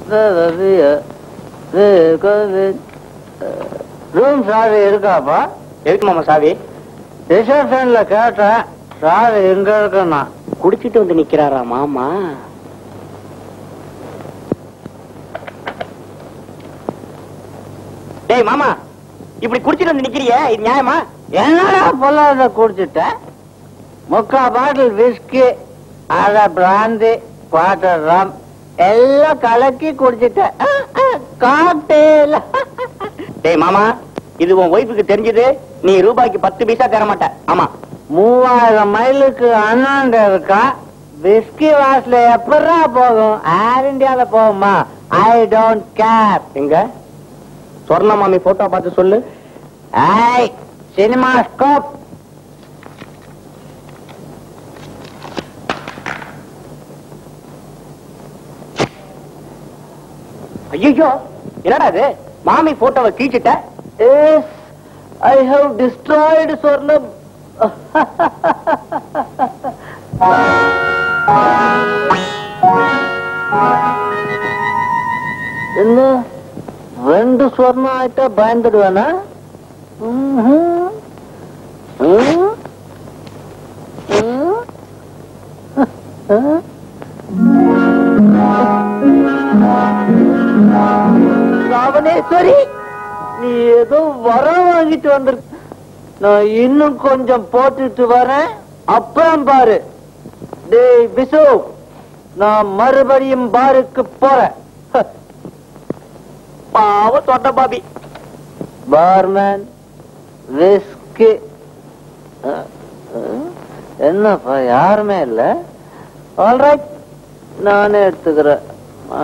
Room சாவி இருக்காப்பா எதுக்கு மாமா சாவி ரிசப்ஷன்ல கேட்டேன் சாவி எங்க இருக்குன்னா குடிச்சிட்டு வந்து நிக்கிறாரா மாமா டேய் மாமா இப்படி குடிச்சிட்டு வந்து நிக்கிறியே இது நியாயமா என்னடா பொல்லாத குடிச்சிட்டேன் முக்கா பாட்டில் விஸ்கி அரை பிராந்தி குவார்டர் ரம் எல்லாம் கலக்கி குடிச்சிட்டேன் காக்டேல் டேய் மாமா இது உன் ஒய்ஃபுக்கு தெரிஞ்சது நீ ரூபாய்க்கு பத்து பைசா தர மாட்ட ஆமா மூவாயிரம் மைலுக்கு அண்ணாண்ட இருக்கா விஸ்கி வாசல எப்படா போகும் ஏர் இந்தியால போகுமா ஐ டோன்ட் கேர் எங்க சொர்ண மாமி போட்டோ பார்த்து சொல்லு ஐ சினிமா ஸ்கோப் ஐயோ என்னடா இது மாமி போட்டோவை கீச்சிட்ட Yes, I have destroyed Swarnam. என்ன ரெண்டு ஸ்வர்ணம் ஆயிட்டா பயந்துடுவேனா ம்ஹும். ம். ம். ம். ராவணேஸ்வரி நீ ஏதோ வரம் வாங்கிட்டு வந்திருக்க நான் இன்னும் கொஞ்சம் போட்டுட்டு வரேன் அப்புறம் பாரு டேய் பிசு நான் மறுபடியும் பாருக்கு போறேன் பாவ சொட்ட பாபி பார்மேன் விஸ்கி என்னப்பா யாருமே இல்ல ஆல்ரைட் நானே எடுத்துக்கிறேன் ஆ.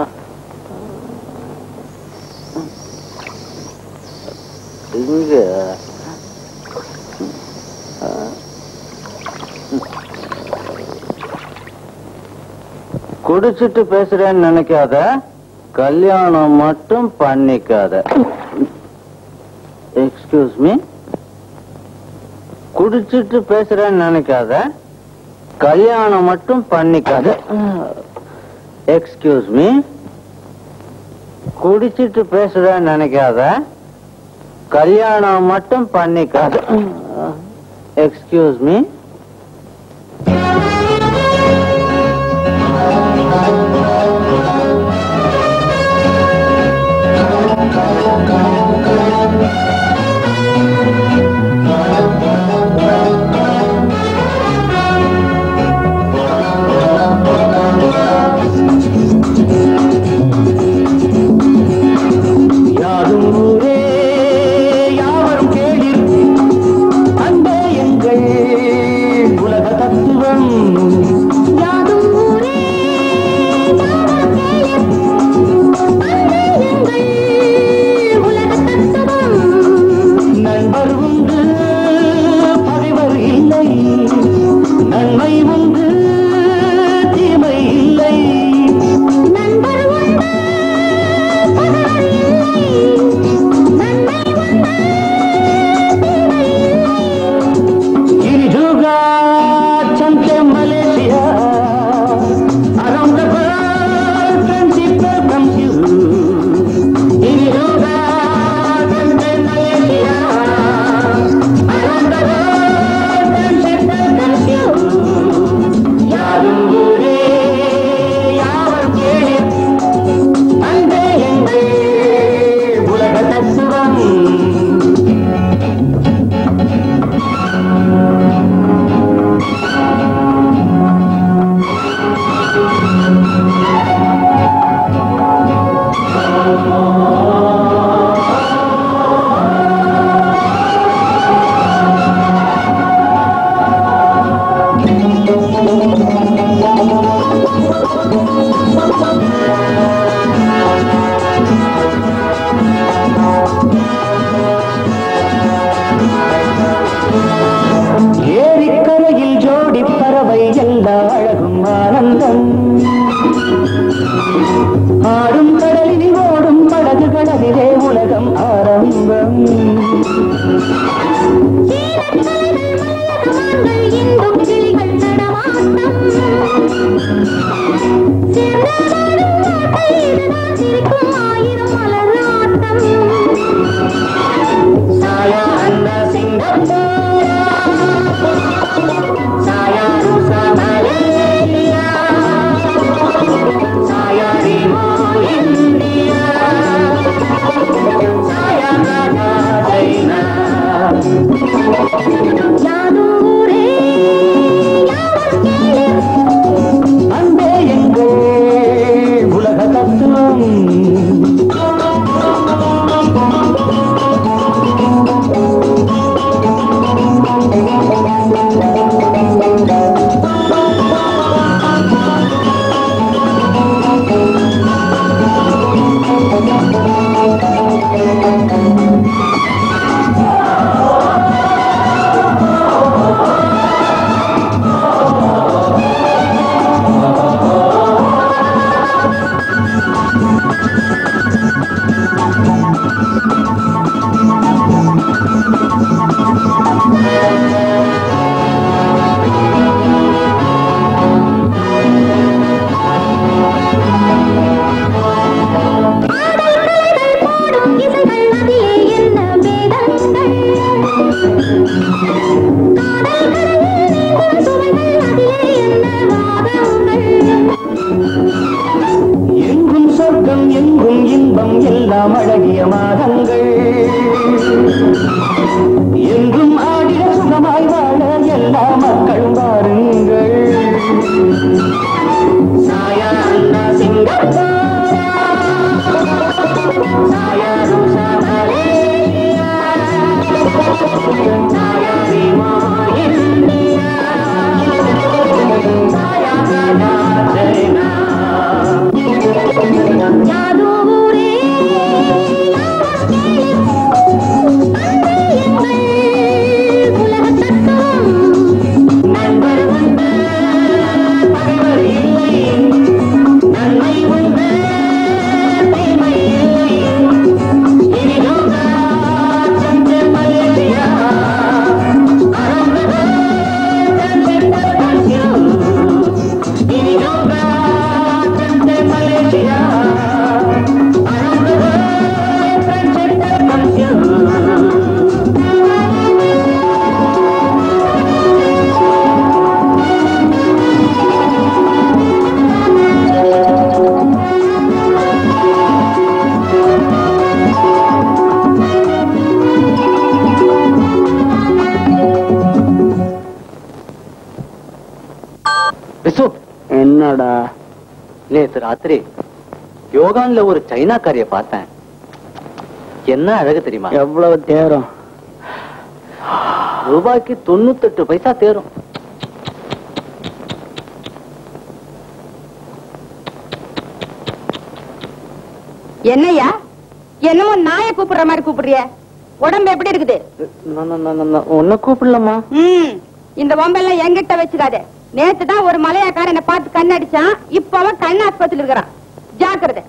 இங்க ஆ. குடிச்சிட்டு பேசுறேன்னு நினைக்காத கல்யாணம் மட்டும் பண்ணிக்காத எக்ஸ்கியூஸ் மீ குடிச்சிட்டு பேசுறேன்னு நினைக்காத கல்யாணம் மட்டும் பண்ணிக்காத எக்ஸ்கியூஸ் மீ குடிச்சிட்டு பேசுறேன்னு நினைக்காத கல்யாணம் மட்டும் பண்ணிக்காத எக்ஸ்கியூஸ் மீ யாரும் ஊரே யாவரும் கேளிர் அன்பே எங்கள் யாதூரே யாவர் கேளீர் அன்பே எங்கள் உலக தத்துவம் போடும் இசைகள் அதிலே என்ன வேதங்கள் காதல் கடலில் நீந்தும் சுவைகள் அதிலே என்ன வாதங்கள் எங்கும் சொர்க்கம் எங்கும் இன்பம் எல்லாம் அழகிய மாதங்கள் எங்கும் ஆடிய சுகமாய் வாழ எல்லா மக்களும் வாருங்கள் சாயா அண்ணா சிங்கப்பூரா சாயா ருசா மலேசியா சாயா ரீமா இந்தியா சாயா கனா சைனா யாதூரே யாவர் கேளீர் அன்பே எங்கள் உலக தத்துவம் நண்பர் உண்டு பகைவர் இல்லை நன்மை உண்டு தீமை இல்லை இனியோகா சந்திர மலேசியா அரம்பது சந்திர பசியோ இனியோகா சந்திர மலேசியா அரம்பது சந்திர பசியோ விசு என்னடா நேத்து ராத்திரி யோகான்ல ஒரு சைனாக்காரிய பார்த்தேன் என்ன அழகு தெரியுமா எவ்வளவு தேரம் ரூபாய்க்கு தொண்ணூத்தெட்டு பைசா தேரும் என்னய்யா என்னமோ நாய கூப்பிடுற மாதிரி கூப்பிடுறிய உடம்பு எப்படி இருக்குது உன்ன கூப்பிடலாமா ம் இந்த வம்பெல்லாம் என்கிட்ட வச்சுக்காத நேத்து தான் ஒரு மலையாக்காரனை பார்த்து கண்ணடிச்சான் இப்ப அவன் கண் ஆஸ்பத்திரியில் இருக்கிறான் ஜாக்கிரதை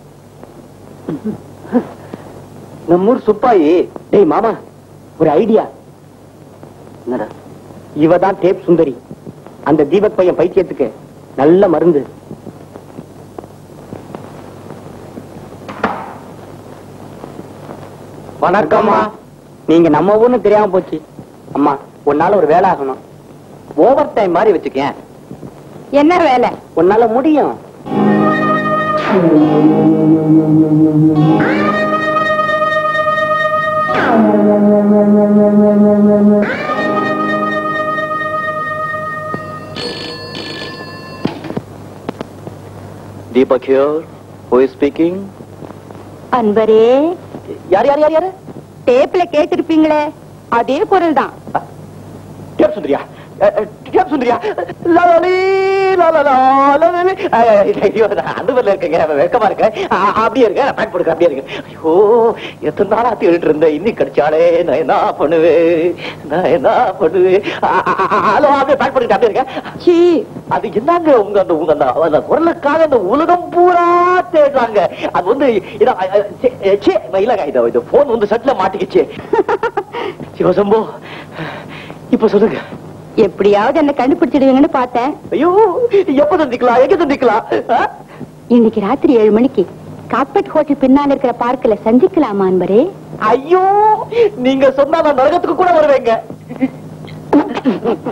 நம்மூர் சுப்பாயி டேய் மாமா ஒரு ஐடியா என்னடா இவ தான் டேப் சுந்தரி அந்த தீபக் பையன் பைத்தியத்துக்கு நல்ல மருந்து வணக்கம்மா நீங்க நம்ம ஊர்னு தெரியாம போச்சு அம்மா உன்னால ஒரு வேலை ஆகணும் ஓவர் டைம் மாதிரி வச்சுக்கேன் என்ன வேலை உன்னால முடியும் Deepak here who is speaking அன்பரே யார் யார் யார் யாரு டேப்ல கேட்டிருப்பீங்களே அதே குரல் தான் டேப் சுந்தரியா அஹ், அஹ், டேப் சுந்தரியா லாலாலி, லாலாலா, லாலாலி. அஹ், ஐயோ, நான் அந்த ஊர்ல இருக்கேங்க வெக்கமா இருக்க அ- அப்படியே இருக்க நான் பேக் போடுக்க அப்படியே இருக்கு ஐயோ எத்தனை நாளா தேடிட்டு இருந்தேன் இன்னி கிடைச்சாலே நான் என்ன பண்ணுவேன் நான் என்ன பண்ணுவேன் அ- அ- அ- ஹலோ அப்படியே பேக் பண்ணிட்டு அப்படியே இருக்க சீ அது என்னங்க உங்க அந்த உங்க அந்த அந்த குரலுக்காக அந்த உலகம் பூரா தேடுறாங்க அது வந்து இதான், அ, அ, சே, அ, சே, இல்லங்க இது இது போன் வந்து சட்டில மாட்டிக்கிச்சு சிவசம்போ இப்ப சொல்லுங்க எப்படியாவது என்ன கண்டுபிடிச்சிடுவீங்கன்னு பார்த்தேன் ஐயோ எப்ப சந்திக்கலாம் எங்க சந்திக்கலாம் ஆ? இன்னைக்கு ராத்திரி ஏழு மணிக்கு காப்பட் ஹோட்டல் பின்னால இருக்கிற பார்க்ல சந்திக்கலாமா அன்பரே ஐயோ நீங்க சொன்னா நான் நரகத்துக்கு கூட வருவேங்க